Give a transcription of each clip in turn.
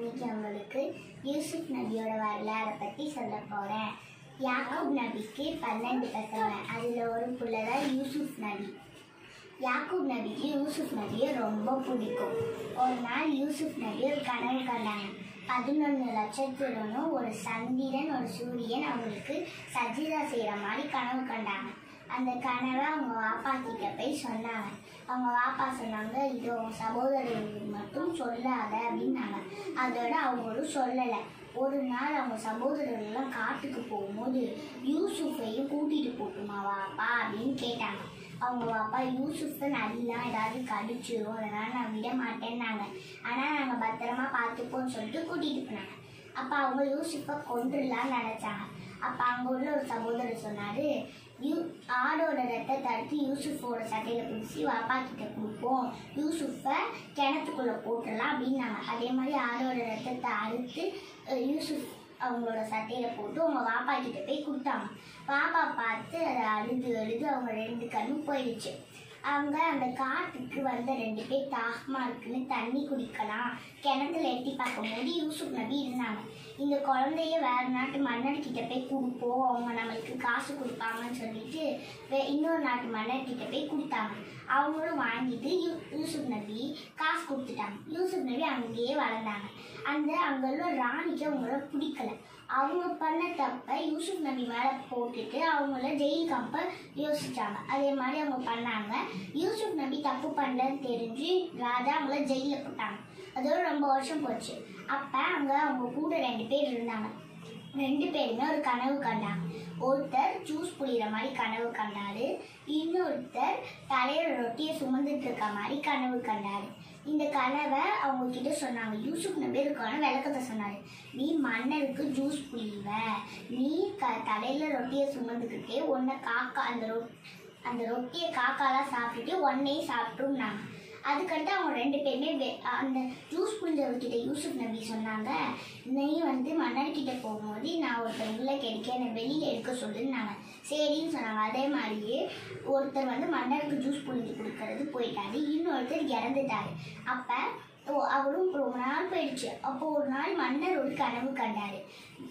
இன்னைக்கு உங்களுக்கு யூசுப் நபியோட வரலாறை பற்றி சொல்ல போகிறேன் யாக்கூப் நபிக்கு பன்னெண்டு பசங்க அதில் ஒரு புள்ள தான் யூசுப் நபி யாக்கூப் நபிக்கு யூசுப் நபியை ரொம்ப பிடிக்கும் ஒரு நாள் யூசுப் நபி ஒரு கனவு கண்டாங்க பதினொன்று நட்சத்திரமும் ஒரு சந்திரன் ஒரு சூரியன் அவங்களுக்கு சஜிதா செய்கிற மாதிரி கனவு கண்டாங்க அந்த கனவை அவங்க வாப்பா கிட்ட போய் சொன்னாங்க அவங்க வாப்பா சொன்னாங்க இது உங்க சகோதரர்களுக்கு மட்டும் சொல்லாத அப்படின்னாங்க அதோட அவங்களும் சொல்லலை ஒரு நாள் அவங்க சகோதரர்கள்லாம் காட்டுக்கு போகும்போது யூசுஃபையும் கூட்டிட்டு போட்டுமா வாப்பா அப்படின்னு கேட்டாங்க அவங்க வாப்பா யூசுஃபை நல்லா ஏதாவது கடிச்சிரும் அதனால நான் விட மாட்டேன்னாங்க ஆனால் நாங்கள் பத்திரமா பார்த்துப்போம்னு சொல்லிட்டு கூட்டிட்டு போனாங்க அப்போ அவங்க யூசுஃபை கொன்றுலான்னு நினச்சாங்க அப்போ அங்கே உள்ள ஒரு சகோதரர் சொன்னார் யூ ஆடோட ரத்தத்தை அடுத்து யூசுஃபோட சட்டையில் பிடிச்சி வாப்பா கிட்ட கொடுப்போம் யூசுஃபை கிணத்துக்குள்ளே போட்டுடலாம் அப்படின்னாங்க அதே மாதிரி ஆடோட ரத்தத்தை அறுத்து அஹ், யூசுஃப் அவங்களோட சட்டையில் போட்டு அவங்க வாப்பா கிட்ட போய் கொடுத்தாங்க பாப்பா பார்த்து அதை அழுது அழுது அவங்க ரெண்டு கண்ணும் போயிடுச்சு அவங்க அந்த காட்டுக்கு வந்த ரெண்டு பேர் தாகமாக இருக்குன்னு தண்ணி குடிக்கலாம் கிணத்துல எட்டி பார்க்கும்போது யூசுப் நபி இருந்தாங்க இந்த குழந்தைய வேற நாட்டு மன்னர் கிட்ட போய் கொடுப்போம் அவங்க நம்மளுக்கு காசு கொடுப்பாங்கன்னு சொல்லிட்டு வே- இன்னொரு நாட்டு மன்னர் கிட்ட போய் கொடுத்தாங்க அவங்களும் வாங்கிட்டு யூ யூசுப் நபி காசு கொடுத்துட்டாங்க யூசுப் நபி அங்கேயே வளர்ந்தாங்க அந்த அங்கே உள்ள ராணிக்கு அவங்கள பிடிக்கல அவங்க பண்ண தப்ப யூசுப் நபி மேலே போட்டுட்டு அவங்கள ஜெயிலுக்கு அனுப்ப யோசிச்சாங்க அதே மாதிரி அவங்க பண்ணாங்க யூசுப் நபி தப்பு பண்ணலன்னு தெரிஞ்சு ராஜா அவங்கள ஜெயிலில் போட்டாங்க அதோட ரொம்ப வருஷம் போச்சு அப்போ அங்கே அவங்க கூட ரெண்டு பேர் இருந்தாங்க ரெண்டு பேருமே ஒரு கனவு கண்டாங்க ஒருத்தர் ஜூஸ் புளிகிற மாதிரி கனவு கண்டாரு இன்னொருத்தர் தலையில ரொட்டியை சுமந்துட்டு இருக்க மாதிரி கனவு கண்டாரு இந்த கனவை அவங்க கிட்ட சொன்னாங்க யூசுப் நபி இருக்கான விளக்கத்தை சொன்னாரு நீ மன்னருக்கு ஜூஸ் புளிவ நீ க தலையில ரொட்டியை சுமந்துக்கிட்டே உன்னை காக்கா அந்த ரொ அந்த ரொட்டியை காக்காலாம் சாப்பிட்டுட்டு ஒன்னையும் சாப்பிட்ருந்தாங்க அதுக்கடுத்து அவங்க ரெண்டு பேருமே வெ- அந்த ஜூஸ் புளிஞ்சவர்கிட்ட யூசுப் நபி சொன்னாங்க நீ வந்து மன்னர்கிட்ட போகும்போது நான் ஒருத்தர் உள்ள கிடைக்க என்னை வெளியில் எடுக்க சொல்லுன்னாங்க சரின்னு சொன்னாங்க அதே மாதிரியே ஒருத்தர் வந்து மன்னருக்கு ஜூஸ் புளிஞ்சு கொடுக்கறது போயிட்டாரு இன்னொருத்தர் இறந்துட்டாரு அப்போ அவரும் ரொம்ப நாள் போயிடுச்சு அப்போ ஒரு நாள் மன்னர் ஒரு கனவு கண்டாரு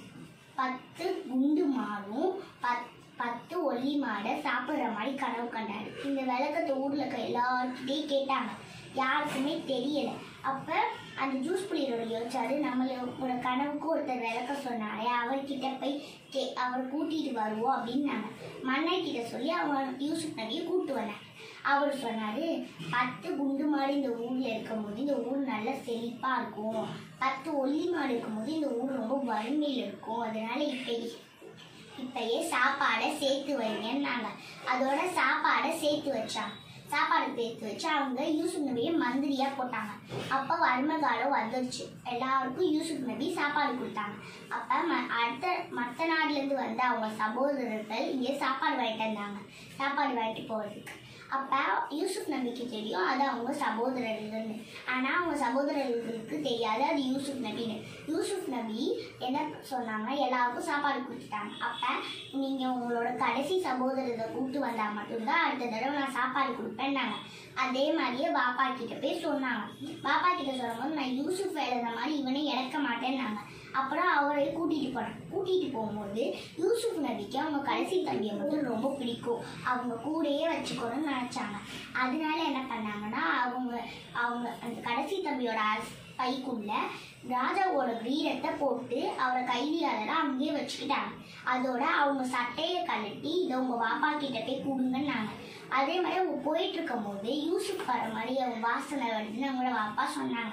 பத்து குண்டு மாடும் பத் பத்து ஒல்லி மாடை சாப்பிட்ற மாதிரி கனவு கண்டாரு இந்த விளக்கத்தை ஊரில் இருக்க எல்லார்கிட்டையும் கேட்டாங்க யாருக்குமே தெரியல அப்போ அந்த ஜூஸ் புளியோட யோசிச்சாரு நம்மளோட கனவுக்கு ஒருத்தர் விளக்க சொன்னாரே அவர்கிட்ட போய் கே அவரை கூட்டிட்டு வருவோம் அப்படின்னாங்க மன்னர்கிட்ட சொல்லி அவங்க யூசுப் நபியை கூப்பிட்டு வந்தாங்க அவர் சொன்னாரு பத்து குண்டு மாடு இந்த ஊர்ல இருக்கும்போது இந்த ஊர் நல்ல செழிப்பா இருக்கும் பத்து ஒல்லி மாடு இருக்கும்போது இந்த ஊர் ரொம்ப வறுமையில் இருக்கும் அதனால இப்ப இப்பயே சாப்பாடை சேர்த்து வைங்கன்னாங்க அதோட சாப்பாடை சேர்த்து வச்சாங்க சாப்பாடு சேர்த்து வச்சு அவங்க யூசுப் நபியை மந்திரியா போட்டாங்க அப்போ வறுமை காலம் வந்துருச்சு எல்லாருக்கும் யூசுப் நபி சாப்பாடு கொடுத்தாங்க அப்போ ம அடுத்த மற்ற நாட்டிலேருந்து வந்த அவங்க சகோதரர்கள் இங்கே சாப்பாடு வாங்கிட்டு வந்தாங்க சாப்பாடு வாங்கிட்டு போகிறதுக்கு அப்போ யூசுப் நபிக்கு தெரியும் அது அவங்க சகோதரர்கள்னு ஆனால் அவங்க சகோதரர்களுக்கு தெரியாது அது யூசுப் நபின்னு யூசுப் நபி என்ன சொன்னாங்க எல்லாருக்கும் சாப்பாடு கொடுத்துட்டாங்க அப்போ நீங்கள் உங்களோட கடைசி சகோதரரை கூப்பிட்டு வந்தால் மட்டும்தான் அடுத்த தடவை நான் சாப்பாடு கொடுப்பேன்னாங்க அதே மாதிரியே பாப்பா கிட்ட போய் சொன்னாங்க பாப்பா கிட்ட சொல்லும்போது நான் யூசுப் எழுதுற மாதிரி இவனை இறக்க மாட்டேன்னாங்க அப்புறம் அவரை கூட்டிகிட்டு போனாங்க கூட்டிகிட்டு போகும்போது யூசுப் நபிக்கு அவங்க கடைசி தம்பியை மட்டும் ரொம்ப பிடிக்கும் அவங்க கூடயே வச்சுக்கணும்னு நினச்சாங்க அதனால என்ன பண்ணாங்கன்னா அவங்க அவங்க அந்த கடைசி தம்பியோட அஸ்- பைக்குள்ள ராஜாவோட கிரீடத்தை போட்டு அவரை கைதியாளராக அங்கேயே வச்சுக்கிட்டாங்க அதோட அவங்க சட்டையை கழட்டி இதை உங்கள் பாப்பா கிட்ட போய் கொடுங்கன்னாங்க அதே மாதிரி அவங்க போயிட்டு இருக்கும்போது யூசுப் வர மாதிரி அவங்க வாசனை வருதுன்னு அவங்களோட பாப்பா சொன்னாங்க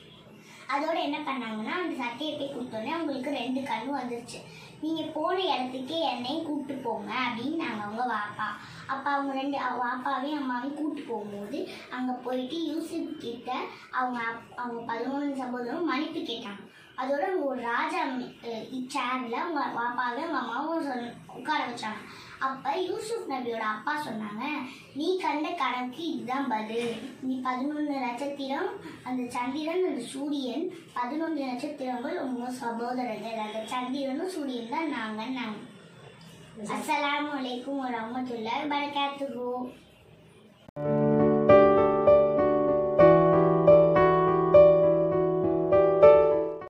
அதோட என்ன பண்ணாங்கன்னா அந்த சட்டையை போய் கொடுத்தோன்னே அவங்களுக்கு ரெண்டு கண்ணு வந்துருச்சு நீங்கள் போன இடத்துக்கே என்னையும் கூப்பிட்டு போங்க அப்படின்னு நாங்கள் அவங்க வாப்பா அப்போ அவங்க ரெண்டு அவ வாப்பாவையும் அம்மாவையும் கூப்பிட்டு போகும்போது அங்கே போயிட்டு யூசுப் கிட்ட அவங்க அப்- அவங்க பதினொன்று சகோதரரும் மன்னிப்பு கேட்டாங்க அதோட அவங்க ஒரு ராஜா சேரில் அவங்க வாப்பாவையும் அவங்க அம்மாவும் சொல் உட்கார வச்சாங்க அப்போ யூசுப் நபியோட அப்பா சொன்னாங்க நீ கண்ட கணக்கு இதுதான் பதில் நீ பதினொன்று நட்சத்திரம் அந்த சந்திரன் அந்த சூரியன் பதினொன்று நட்சத்திரங்கள் உங்க சகோதரர்கள் அந்த சந்திரனும் சூரியன் தான் நாங்கள் நாங்கள் அஸ்ஸலாமு அலைக்கும் வரஹ்மத்துல்லாஹி வபரகாத்துஹு